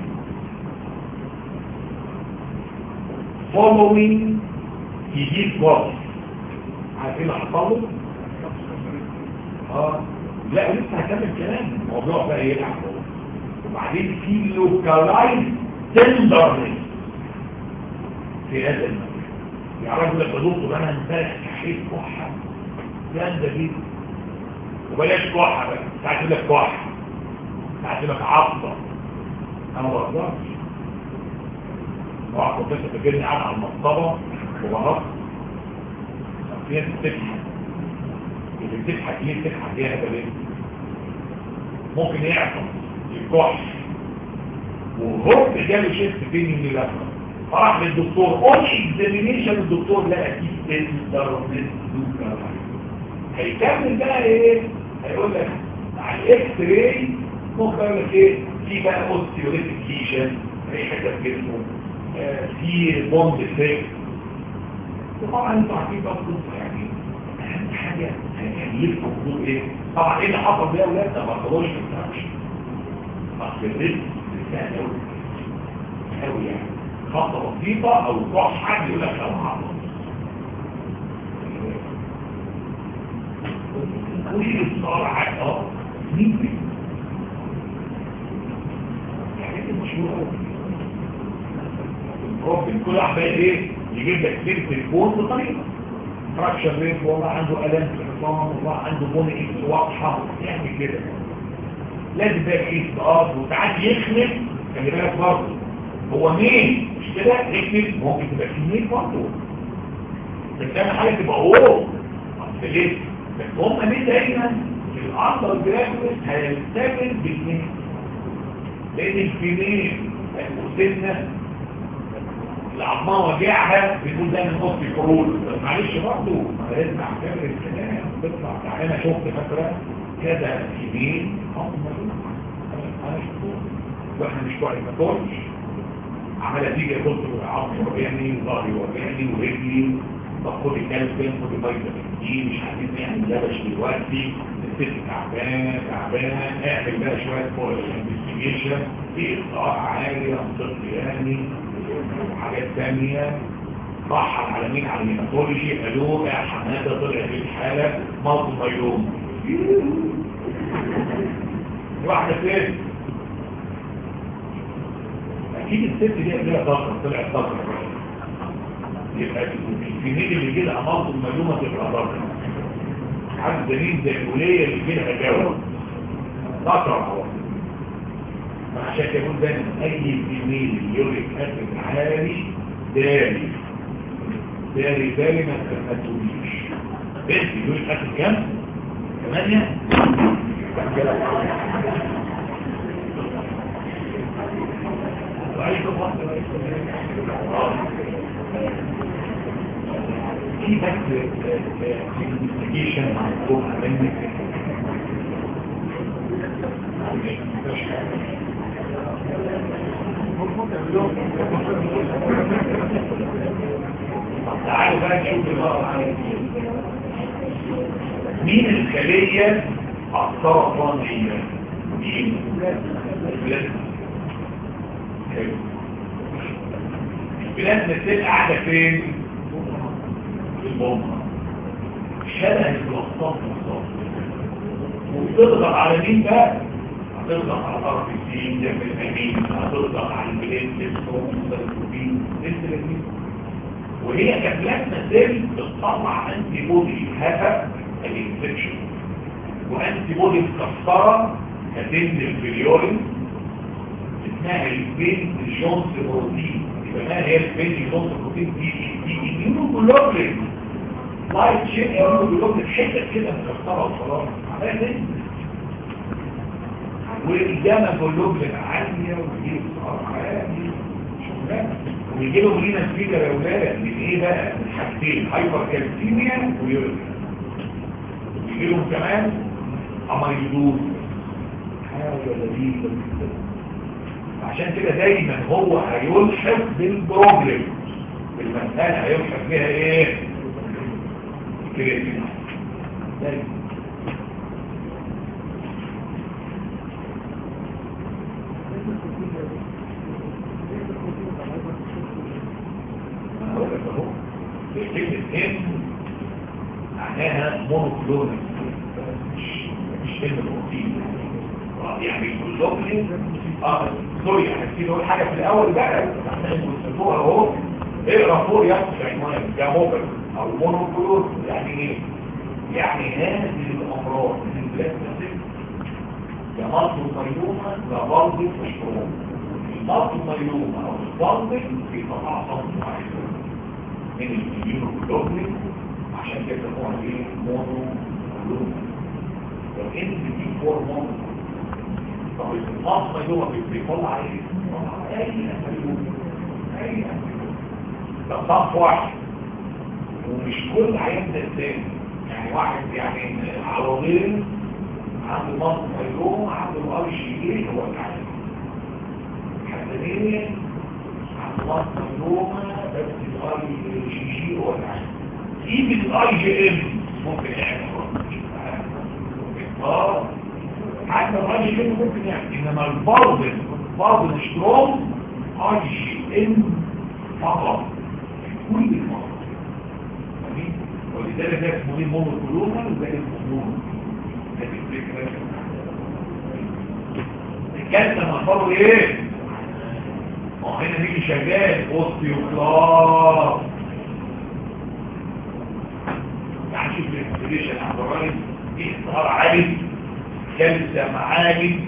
following يجيب وقت عارفين اللي حصل له؟ اه لا لسه هكمل كلام الموضوع بقى يلعب وبعدين في لوكالايز تندرنس في هذا المكان يعرفوا لك دكتور انا امبارح كحيت كحه جامده جدا وبلاش كحه بقى ساعات يقول لك كحه ساعات يقول لك عطه انا ما بقدرش اوعى كنت فاكرني قاعد على المصطبه وبهرب في ناس بتضحك اللي بتضحك ليه بتضحك ليه هذا ليه ممكن يعطل الكحش وهو جاله شيست فين من الأفضل فراح للدكتور اون اكزامينيشن الدكتور لقى فيه تندرنس هيكمل بقى ايه هيقول لك على الاكس راي ممكن يقول لك ايه في بقى اوستيوريتك ليشن اي حته في جسمه آه في بوند افكت وطبعا انتوا عارفين بقى القصه يعني اهم حاجه يعني يفهم الضوء ايه طبعا ايه اللي حصل ده يا اولاد ده ما خدوش في التراكشن اصل الرزق سهل قوي قوي يعني خطه بسيطه او كوع حد يقول لك لو حصل كل الصراع اه مين الحاجات المشهوره قوي كل واحد بقى ايه يجيب لك سيره الكون بطريقه فراكشن ريت والله عنده الم قرصان وراح عنده بني اكس واضحه يعمل كده لازم بقى اكس اب وساعات يخلف خلي بالك برضه هو مين مش كده يخلف ممكن تبقى كمين برضه بس اهم حاجه تبقى هو اصل ليه بس هم ليه دايما في الاندر جرافيك هيستمر بالاثنين لان الفيميل المسنه العظمه وجعها بيقول ده من نص الكرول بس معلش برضه ما لازم اعتبر الكلام تطلع تعالى انا شفت فاكره كذا يمين انا شفته واحنا مش بتوع الماتورش عماله تيجي قلت له عظمي وجعني وظهري وجعني ورجلي طب خد الكالسيوم خد فيتامين دي مش عايزين نعمل لبش دلوقتي الست تعبانه تعبانه اعمل بقى شويه انفستيجيشن في اخطاء عاليه طفل يعني وحاجات ثانيه راح على مين على الميناتولوجي قالوا يا حماده طلع في الحاله مرض ميلوم واحده فين اكيد الست دي قبلها ضغط طلعت ضغط يبقى الكميه اللي يجي لها مرض الميلومه تبقى ضغط عارف دليل زي الوليه اللي يجي لها جوه ضغط اهو عشان يقول دايما اي كميه اليوريك اسيد عالي داري داري داري ما تقوليش بنت اليوريك اسيد كام؟ ثمانية في بس انفستيجيشن معروف منك تعالوا بقى نشوف المرة مين الخلية السرطانية مين البلاد مثل قاعدة فين في البومة شبه البلاطات بالظبط وبتضغط على مين بقى هتضغط على طرف الدين جنب اليمين هتضغط على البلاد الصوم وهي كبلاتنا سيل بتطلع انتي بودي هدف الانفكشن وانتي بودي مكسره هتنزل في اليورين اسمها البين جونز بروتين يبقى ما هي البين جونز بروتين دي دي immunoglobulin لايت شيء immunoglobulin حته كده مكسره وخلاص عملها والجامعة جلوبلين عالية ويجيب صار عالي شغلانة ويجي لهم لينا سبيكر يا ولاد من ايه بقى من حاجتين هايبر كالسيميا ويوريك ويجي لهم كمان اميلوز حاجة لذيذة جدا عشان كده دايما هو هيلحق بالبروبلم بالمسألة هيلحق بيها ايه كريتين دايما كلمة ان معناها مونوكلونيك مش كلمة بروتين يعني كلوبلين اه سوري هنسي نقول حاجة في الأول بقى وصفوها اهو اقرا فوق يصف عنوان ده موبل او مونوكلون يعني ايه؟ يعني هذه الأمراض من البلاسماتيك يا مصر ميلومة يا بلد وشروم المصر ميلومة او البلد في تفاصيل معينة من الاميونوجلوبولين عشان كده هو ايه مونو جلوبولين لو ان دي هرمون طب النص اللي هو بيطلع ايه بيطلع اي اميون اي اميون ده صف واحد ومش كل عيان ده الثاني يعني واحد يعني عرضين عنده نص ميلوم عنده الار جي ايه هو العالم حسنين عنده نص ميلوم بس الاي جي جي هو العالم يجي الاي جي ام ممكن يعمل اه حتى الاي جي ام ممكن يعمل انما الباردن الباردن سترونج اي جي ام فقط كل المرض ولذلك ده اسمه ايه مونوكلونال وده اسمه مونو هذه الفكره الكلمه مخبره ايه وهنا نيجي شغال اوستيوكلاس يعني شوف الاكسبريشن عباره ار عالي كالسيوم عالي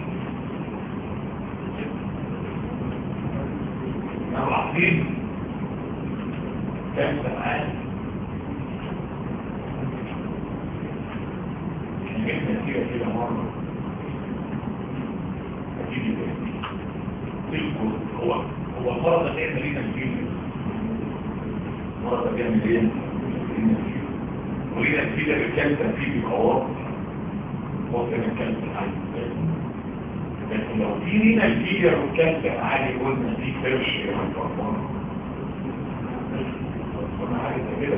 ملاحظين كالسيوم عالي جبنا كده كده مرة هتيجي تذكر هو هو المرض ده بيعمل ايه تنفيذ المرض ده بيعمل ايه ولينا كده بالكلام تنفيذ القوار هو كان الكلام العالي لكن لو في لينا الكيليا والكلام عالي قلنا دي فرش يا مفرمان انا عايز كده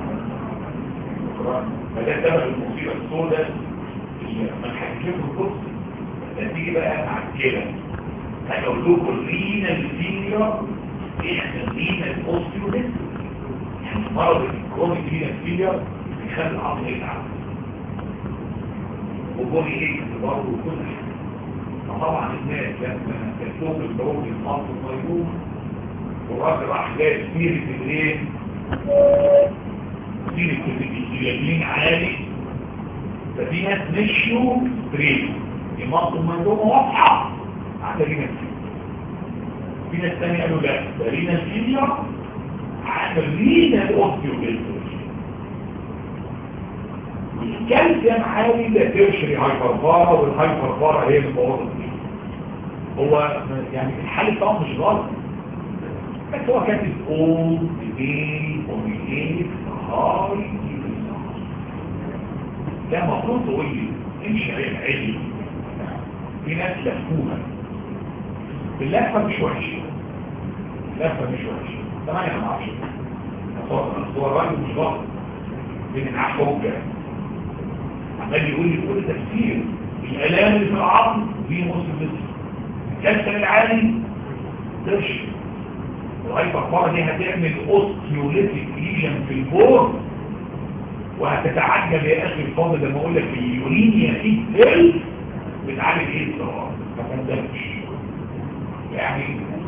فده سبب المصيبه السوداء اللي ما نحكيش القدس تيجي بقى مع الكلى هقول لكم لينا الفيليا احنا لينا الاوستيوليت يعني مرض الكرونيك لينا الفيليا بيخلي العظم يتعب وجوني ايه برضه وكل حاجه فطبعا الناس لما تشوف البروج الخاص الميمون والراجل راح جاي سيره الايه سيره اليمين عالي ففي ناس مشوا بريد يمطوا المنظومه واضحه على لينا في ناس تانية قالوا لا ده لينا الفيليا على لينا الاوستيو الكالسيوم عالي ده ترشري هايبربارا والهايبربارا هي اللي بوظت هو يعني الحل طبعا مش غلط بس هو كاتب اول دي اوميجيت هاي ده المفروض تقول لي امشي عليه العلم في ناس لفوها اللفه مش وحشه اللفه مش وحشه طبعا انا ما اعرفش هو الراجل مش غلط من حجه عمال يقول لي كل تفسير الالام اللي في العظم دي مسلم الكسر العالي ترش الهايبربارا دي هتعمل اوستيوليتيك ليجن في البور وهتتعجب يا اخي الفاضل لما اقول لك اليورينيا في سيل بتعالج ايه الصراحه ما تندمش يعني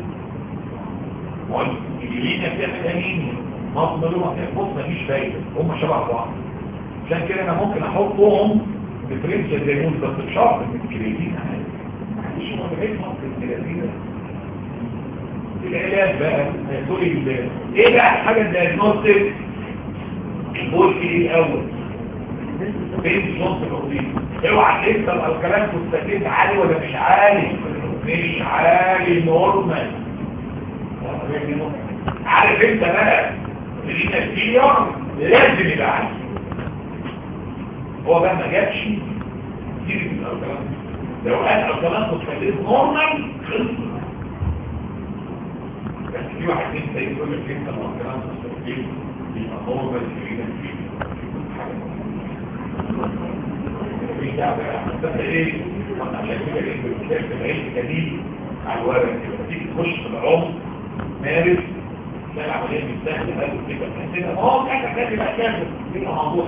اليورينيا بتعمل انيميا مصر لهم بص مفيش فايده هم شبه بعض عشان كده انا ممكن احطهم ديفرنشال دايمون بس بشرط ان الكرياتين مش مهم مصر الكرياتين العلاج بقى سوري ايه بقى الحاجه الدايجنوستيك البول ايه الاول فين نص الأوضين اوعى تسال الكلام مستقيم عالي ولا مش عالي مش عالي نورمال عارف انت بقى اللي الكيليار لازم يبقى عالي هو بقى ما جابش تيجي في الكلام لو قال الكلام مستقيم نورمال خلص بس في واحد انت يقول لك انت الكلام مستقيم يبقى نورمال في في دعوة بس ايه طبعا عشان كده ايه بتلاقي في العيش جديد على الورق كده تيجي تخش في العمق مارس تلاقي العملية مش سهلة قوي كده تحس ان اه كده كده بقى كامل دي موضوع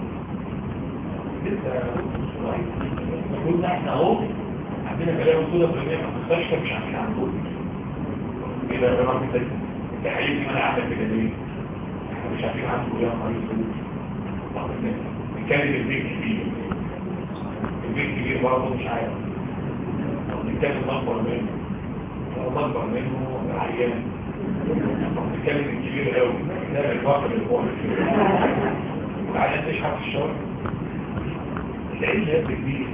لسه قلنا احنا اهو عندنا بلاوي سودا في المستشفى مش عارفين عنده كده يا جماعه كده التحليل دي ما انا عامل كده ليه؟ احنا مش عارفين عنده ايه مريض نتكلم البيت كبير البيت كبير برضه مش عارف نتكلم اكبر منه لو اكبر منه عيان نتكلم الكبير قوي ده الواقع اللي هو وبعدين تشحن في الشهر العيش هيبقى كبير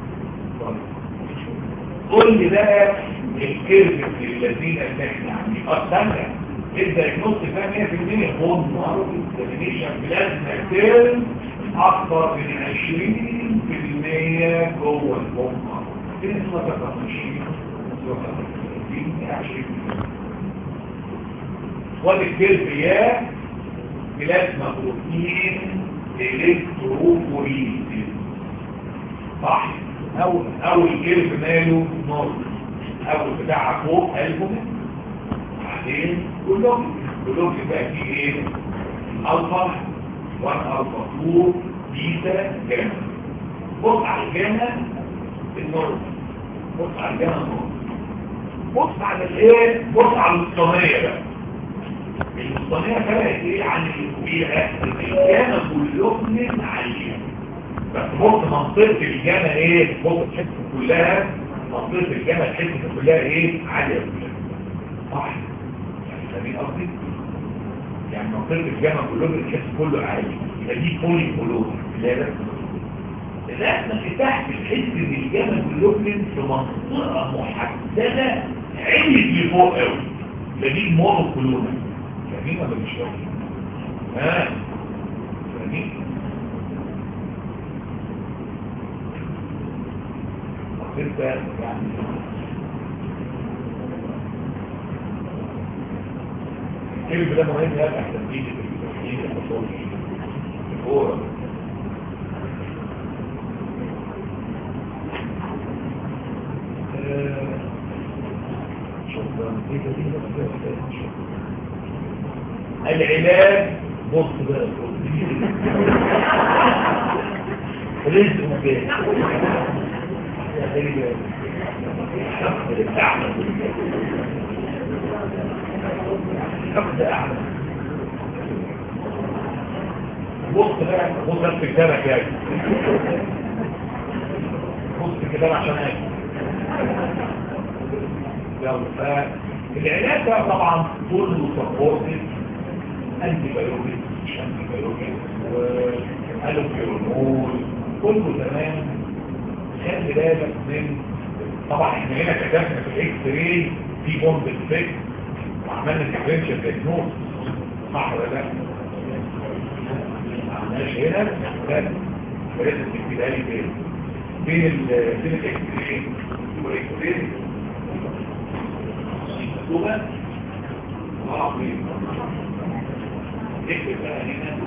قول لي بقى الكيرف للذين اللي احنا عاملين استنى الدايجنوز فيها 100% هون معروف الديفينيشن بلازما تيرم اكبر من 20% جوه البومه في نسبه 20 والكيرف يا بلازما بروتين الكتروفوريز صح اول اول كيرف ماله نور اول بتاعها فوق البومين بعدين كلهم كلهم يبقى فيه ايه الفا 1 الفا 2 بيتا جاما بص على الجاما النور بص على الجاما النور بص على الايه بص على الوسطانيه بقى الوسطانيه فرقت ايه عن الكبيره الجاما كلهم عاليه بس بص منطقة الجامعة ايه بص تحس كلها منطقة الجامعة تحس كلها ايه عالية كلها صح يعني فاهمين قصدي يعني منطقة الجامعة كلهم تحس كله عالي يبقى دي بولي كلهم لا لا لا احنا في تحت الحس ان الجامعة كلهم في منطقة محددة عليت لفوق قوي ده دي مونو كلهم فاهمين ولا مش فاهمين ها فاهمين انت يعني الكلمة ده مهم يبقى احسن تيجي في التفكير التصور الكورة العلاج بص بقى رزق وكده حقد أعلى بص بقى بص في كتابك يا بص في كتاب عشان ايه يلا فالعلاج بقى طبعا كله سبورتد انتي بايوتيك مش انتي بايوتيك والوفيرونول كله تمام خلي بالك من طبعا احنا هنا كتبنا في الاكس راي في بوند افكت وعملنا ديفرنشال دايجنوز صح ولا لا؟ ما عملناش هنا لا لازم تكتبها لي فين؟ فين ال فين الاكس راي؟ والاكس راي مكتوبه اه فين؟ اكتب بقى هنا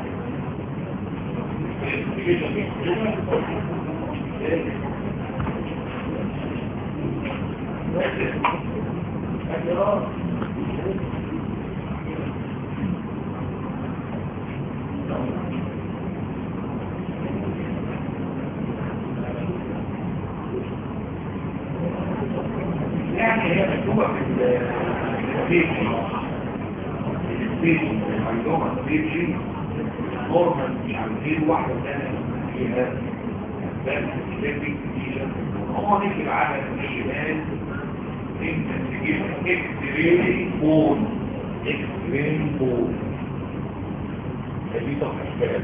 يعني هي مكتوبة في البيتي البيتي عندهم البيتي نورمال مش عارفين واحدة ثانية فيها بس كليبك جديدة هو نكتب على الشمال انت تجيب اكس راي بون اكس راي بون دي صفحة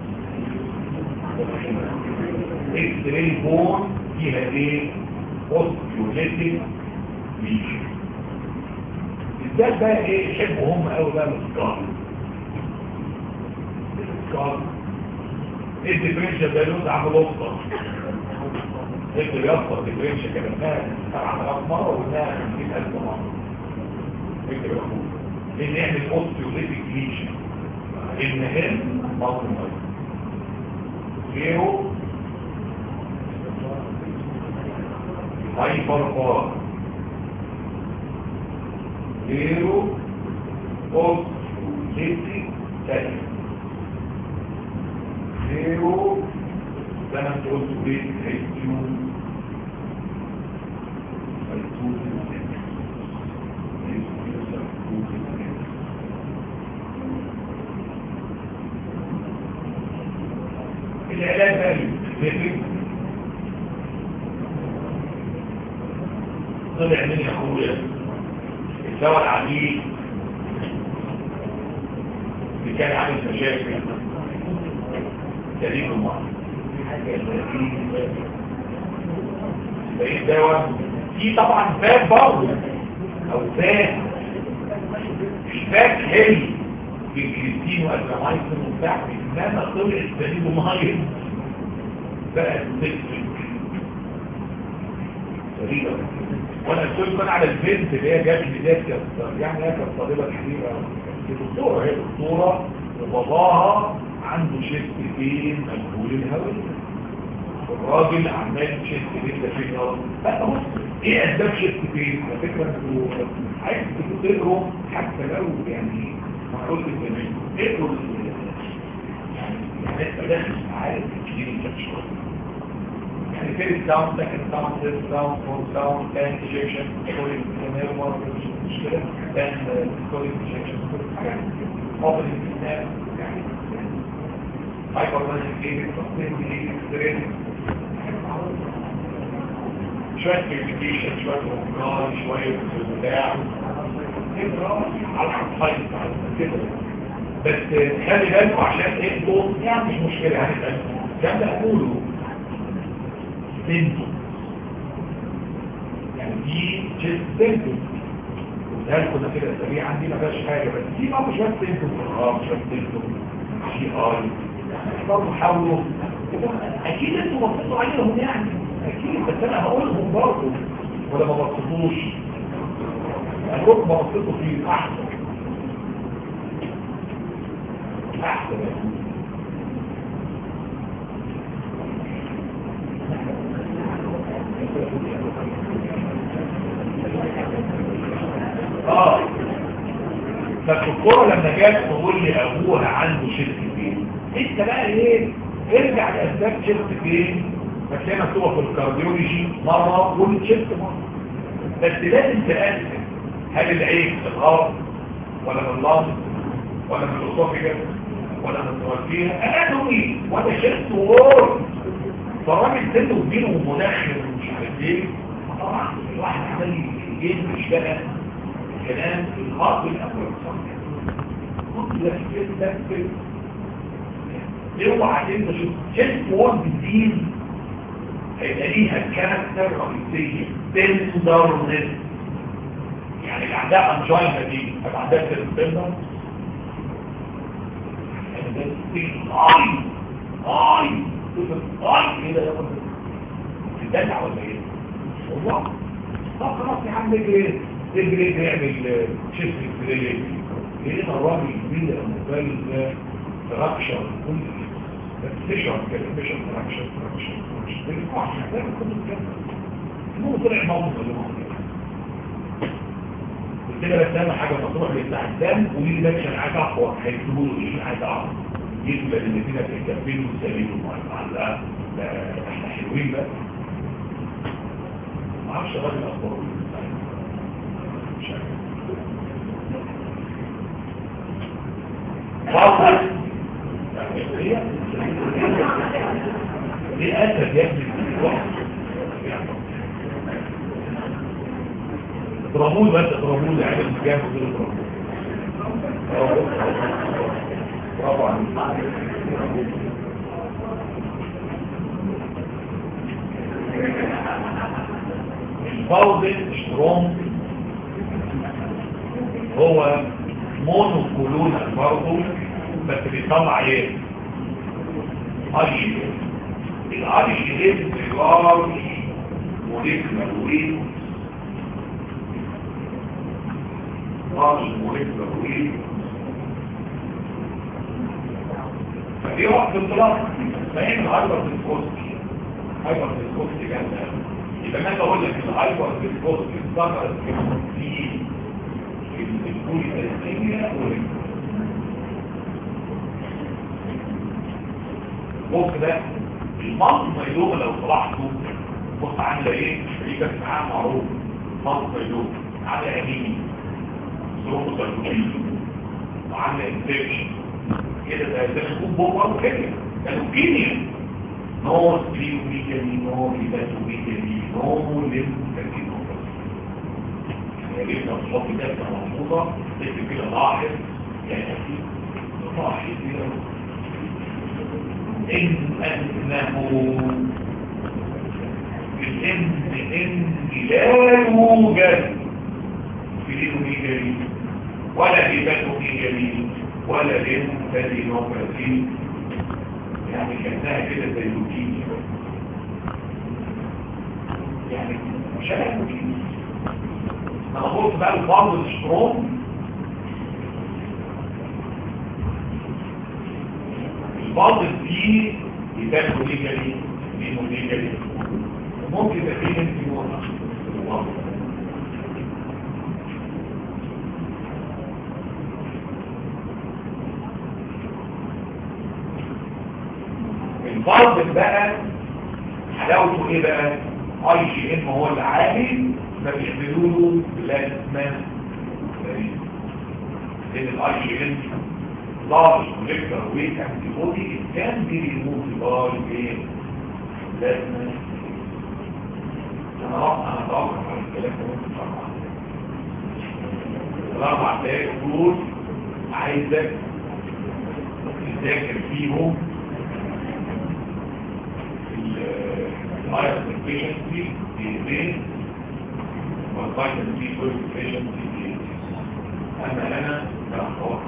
اكس راي بون فيها ايه اوستيوليتيك ليشن بالذات بقى ايه يحبوا هم قوي بقى الاسكار الاسكار ايه الديفرنشال دايلوز عمل وسطى اكتب يسطى الديفرنشال كلمناها سبع مرات مرة وقلناها 50000 مرة اكتب يا اخوه لان نعمل اوستيوليتيك ليشن المهم مصر مصر زيرو هايبر بار زيرو اوستيوليتيك تاني زيرو زي ما انت قلت بيت هيتيو العلاج بقى الفكري طلع من يا اخويا الدواء العديد اللي كان عامل مشاكل دليل المرض بقيت دواء في طبعا فات برضه او فات الفات حلو في الكريستين والجمايسن وبتاع انما طلع الدليل مهير بقى تكتب غريبة وانا قلت لكم على البنت اللي هي جات لي ديت يعني هي كانت طالبه كبيره دكتوره هي دكتوره وباباها عنده شيست بين مجهول الهوية الراجل عمال شيست بين ده فين بقى بص ايه اسباب شيست بين على فكره انتوا عايز تقروا حتى لو يعني معقول الزمان اقروا يعني انت داخل عارف كتير انت شويه يعني فيرست داون سكند داون ثيرد داون فورث داون تاني انجكشن سوري نيرمر مش كده تاني سوري انجكشن اوبننج يعني هايبر هايبر ماسك ايه ايه ستريس شوية كوميونيكيشن شوية مقنار شوية بتاع على الحيط كده بس خلي بالكم عشان انتوا يعني مش مشكلة هنسأل كم ده اقوله سنتو يعني دي جيست سنتو وده كنا كده سريعا دي ما فيهاش حاجة بس دي برضه شوية سنتو اه شوية سنتو شي اي برضه حاولوا اكيد انتوا بصيتوا عليهم يعني اكيد بس انا هقولهم برضه ولا ما بصيتوش الركبه بصيتوا فيه احسن احسن اه فالدكتوره لما جت تقول لي ابوها عنده شرك فين انت بقى ايه ارجع لاسباب شرك فين هتلاقي مكتوبه في الكارديولوجي مره والشرك مره بس لازم تقسم هل العيب في الغرب ولا من اللنظ ولا من الاسوفيجر ولا من التوفيها اناتومي ولا شرك وور فالراجل سنه كبير ومدخن ومش عارف ايه طبعا الواحد عمال يجيب بقى كلام الخاص بالاول كنت لفت لفت اوعى انت شوف شرك وور بالدين هيبقى ليها كاركتر رئيسيه تندرنس يعني اللي عندها انجاينا دي هيبقى عندها تندرنس اي اي اي كده يا ابني تدلع ولا ايه والله طب خلاص يا عم اجري اجري نعمل شيفت بريلي لقينا الراجل كبير الموبايل ده تراكشر كل فيشر كده فيشر تراكشر تراكشر تراكشر المهم طلع موقف اللي قلت لها بس اهم حاجه مطروح بتاع الدم ومين اللي ماشي عايز اقوى هيكتبوا له ايه عايز اعرف يكتب اللي فينا في الكابين والسليم والمعلقه احنا حلوين بقى ما اعرفش راجل اخباره مش عارف فاضل هي ليه اسد يا ابني اضربوه بس اضربوه يعني المجال كله اضربوه برافو عليك الفوزن سترونج هو مونوكولون برضه بس بيطلع ايه اي الاي اسم لارج موليكولار ويت لارج موليكولار ويت فدي وقت انطلاق فاهم الهايبر ديسكوستي هايبر ديسكوستي جامده يبقى ما بقول لك الهايبر ديسكوستي ظهرت في في الكول الاساسيه بص ده المنطقه ميلومه لو طلعتوا بص عامله ايه دي كانت معاها معروف منطقه ميلومه عامله عينيني ظروف سيكولوجيه وعامله انفكشن كده ده ده يكون بوبر كده كانوا كيمياء نو سبريوميكالي نو هيباتوميكالي نو ليمفاتي نو يعني جبنا الصوت ده كان محفوظه تكتب كده لاحظ يعني لاحظ كده إن أنه الإن إن لا يوجد في الإنوميجالي ولا هباتوميجالي ولا ليمفاتينوباثي يعني كانها كده زي لوكيميا يعني شبه لوكيميا انا قلت بقى الفرد السترونج الفرد دي يبقى ليجالي مين ليجالي ممكن يبقى فيه انتيونا الفرد بقى حلاوته ايه بقى اي جي ام هو اللي عالي ما بيعملوا له بلازما لان الاي جي ام large molecular weight antibody it can be removed by ايه لازم انا راح انا اتوقع على الكلام ده ممكن طبعا الاربع دقايق دول عايزك تذاكر فيهم الفايروس efficiency دقيقتين والفايروس دي efficiency دقيقتين اما انا بأخبار